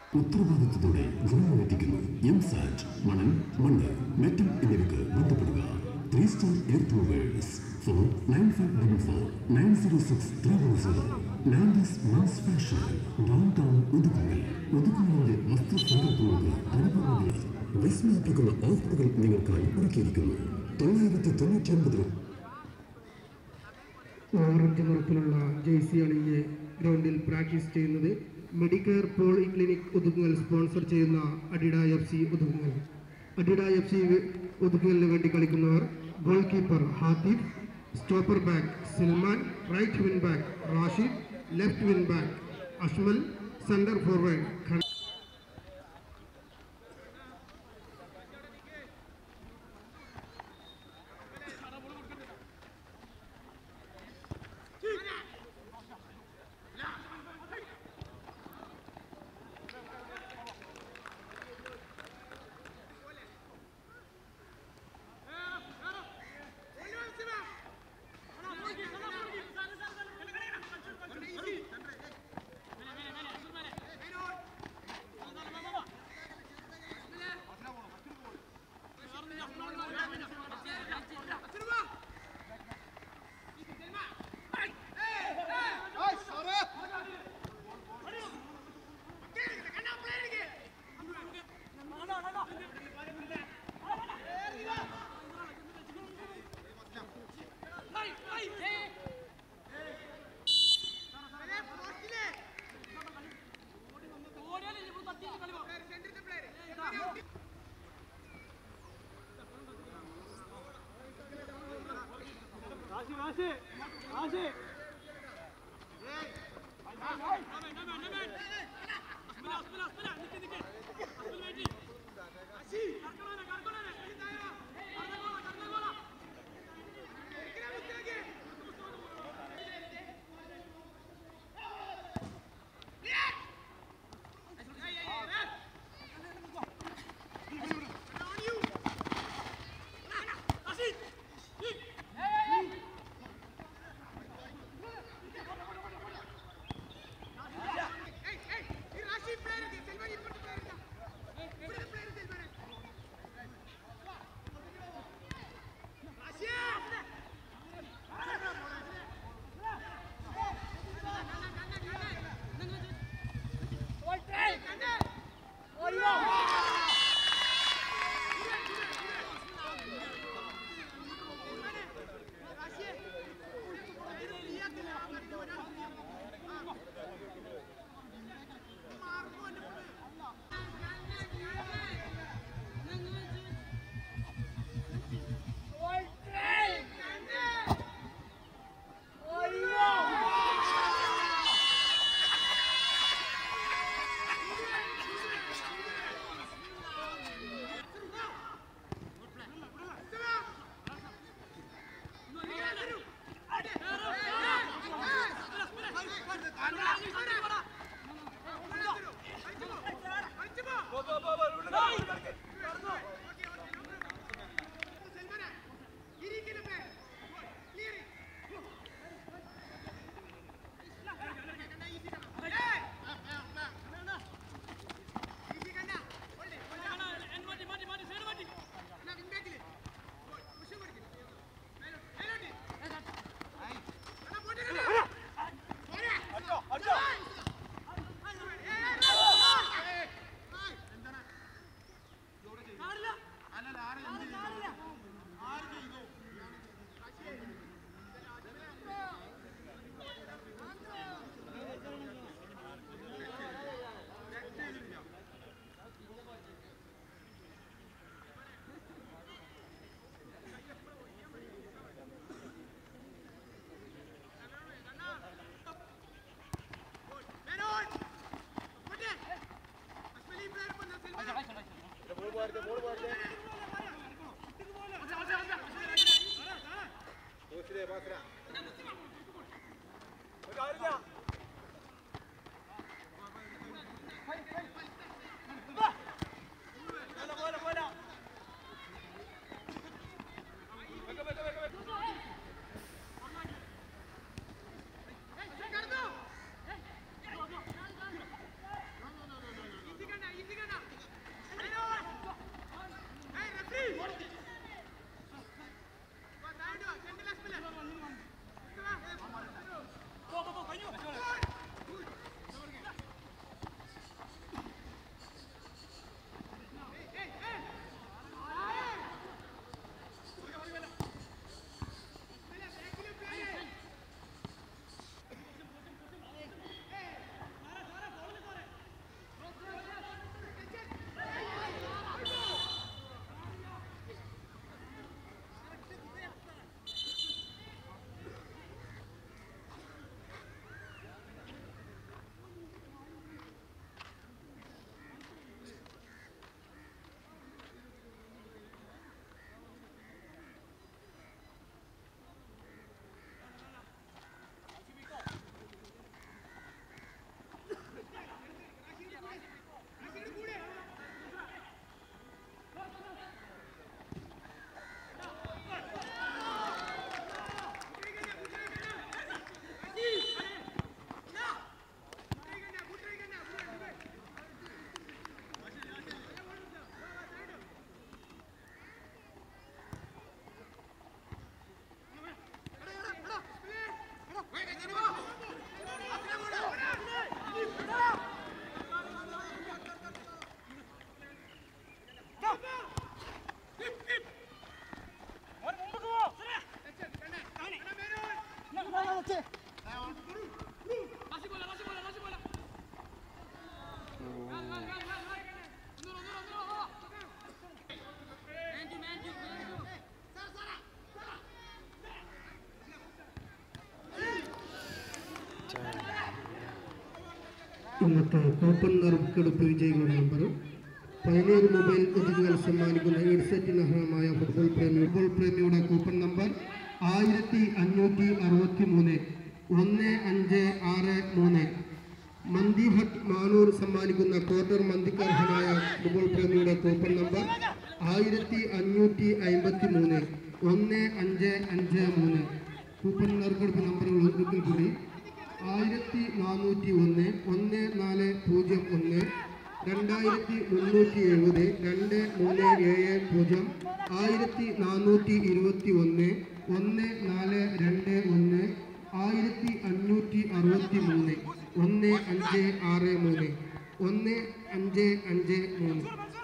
ഉത്തരവാദിത്തത്തോടെ ഗുണമേറ്റിക്കുന്നു എം സാറ്റ് മണൽ മണ്ണ് മെറ്റൽ എന്നിവയ്ക്ക് ബന്ധപ്പെടുക three star earth movers four nine five double four nine zero six three one zero നാൻഡസ് മൺസ് ഫാഷൻ ഡൗൺ ടൗൺ ഒതുക്കുങ്ങൽ ഒതുക്കുങ്ങലിന്റെ വസ്ത്രസങ്കല്പങ്ങൾക്ക് അനുഭവങ്ങൾ വിസ്മയിപ്പിക്കുന്ന ഓഫറുകൾ നിങ്ങൾക്കായി ഒരുക്കിയിരിക്കുന്നു തൊള്ളായിരത്തി തൊണ്ണൂറ്റി ഒൻപത് ഓറഞ്ച് നിറത്തിലുള്ള ജേഴ്സി അണിഞ്ഞ് ഗ്രൗണ്ടിൽ പ്രാക്ടീസ് ചെയ്യുന്നത് Medicare poly clinic Othukkungal sponsor ചെയ്യുന്ന അഡിഡ എഫ് സി ഒതുങ്ങൽ അഡിഡ എഫ് സി ഒതുങ്ങലിന് വേണ്ടി കളിക്കുന്നവർ goalkeeper Hathif stopper back Salman right wing back Rashid left wing back Ashmal centre forward ഇന്നത്തെ കൂപ്പൺ നറുക്കെടുപ്പ് വിജയികളുടെ നമ്പർ പതിനേഴ് മൊബൈൽ ഒതുക്കുകൾ സമ്മാനിക്കുന്ന ഇൻസെറ്റിന് അർഹമായ ഫുട്ബോൾ പ്രേമി ഫുട്ബോൾ പ്രേമിയുടെ കൂപ്പൺ നമ്പർ ആയിരത്തി അഞ്ഞൂറ്റി അറുപത്തി മൂന്ന് ഒന്ന് അഞ്ച് ആറ് മൂന്ന് മന്തി ഹട്ട് മാനൂർ സമ്മാനിക്കുന്ന ക്വാർട്ടർ മന്തിക്ക് അർഹനായ ഫുട്ബോൾ പ്രേമിയുടെ കൂപ്പൺ നമ്പർ ആയിരത്തി അഞ്ഞൂറ്റി അമ്പത്തി മൂന്ന് ഒന്ന് അഞ്ച് അഞ്ച് മൂന്ന് കൂപ്പൺ നറുക്കെടുപ്പ് നമ്പറുകൾ ഒരിക്കൽ കൂടി ആയിരത്തി നാനൂറ്റി ഒന്ന് ഒന്ന് നാല് പൂജ്യം ഒന്ന് രണ്ടായിരത്തി മുന്നൂറ്റി എഴുപത് രണ്ട് മൂന്ന് ഏഴ് പൂജ്യം ആയിരത്തി നാനൂറ്റി ഇരുപത്തി ഒന്ന് ഒന്ന് നാല് രണ്ട് ഒന്ന് ആയിരത്തി അഞ്ഞൂറ്റി അറുപത്തി മൂന്ന് ഒന്ന് അഞ്ച് ആറ് മൂന്ന് ഒന്ന് അഞ്ച് അഞ്ച് മൂന്ന്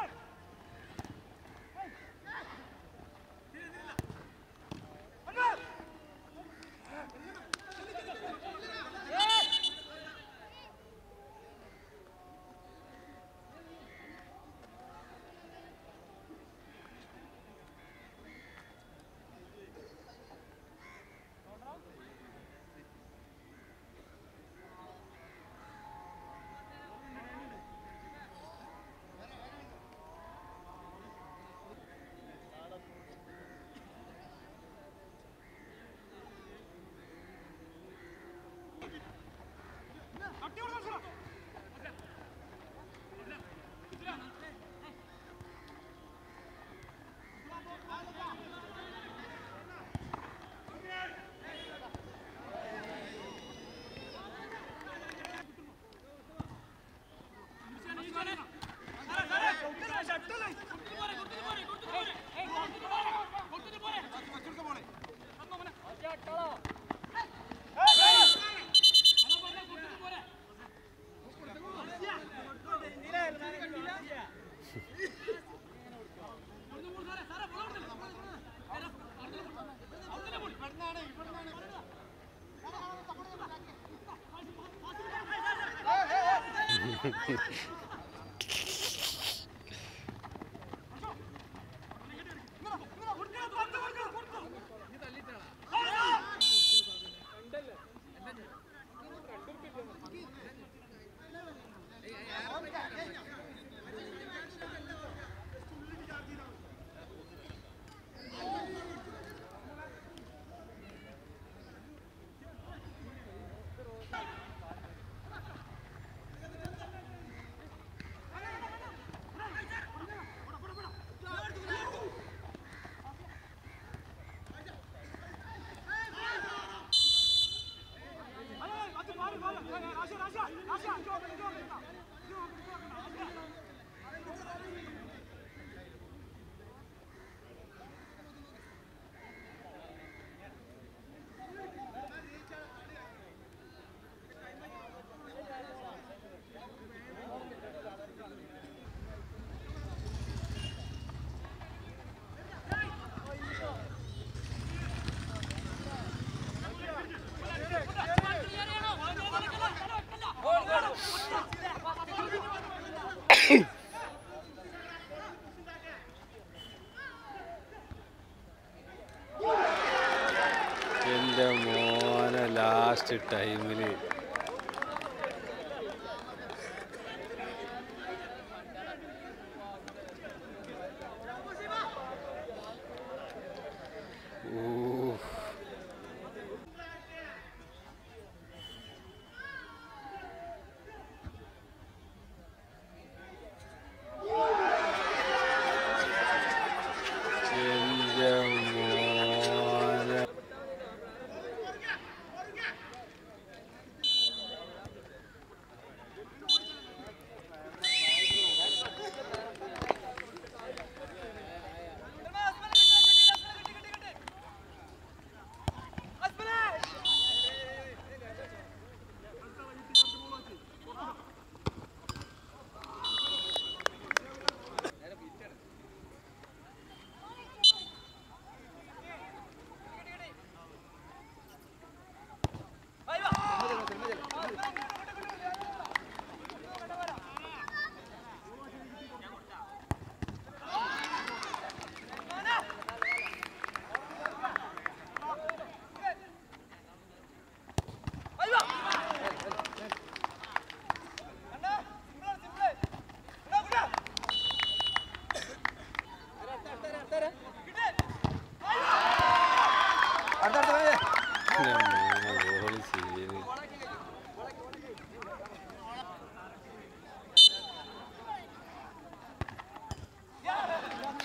എൻ്റെ മോനെ ലാസ്റ്റ് ടൈമിൽ എൻ്റെ മോനെ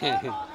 ഏ